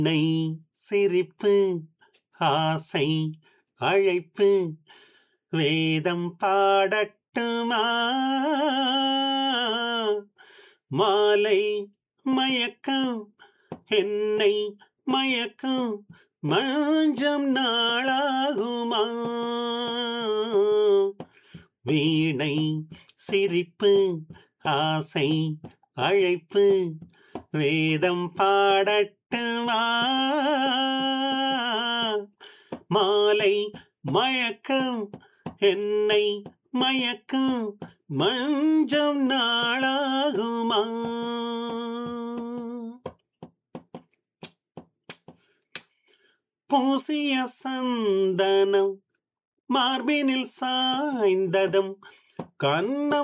நை சிரிப்பு ஆசை அழைப்பு வேதம் பாடட்டுமா மாலை மயக்கம் என்னை மயக்கம் மஞ்சம் நாளாகுமா வீணை சிரிப்பு ஆசை அழைப்பு வேதம் பாடட்டுமா மாலை மயக்கம் என்னை மயக்கம் மஞ்சம் நாளாகுமா பூசிய சந்தனம் மார்பினில் சாய்ந்ததும் கண்ணம்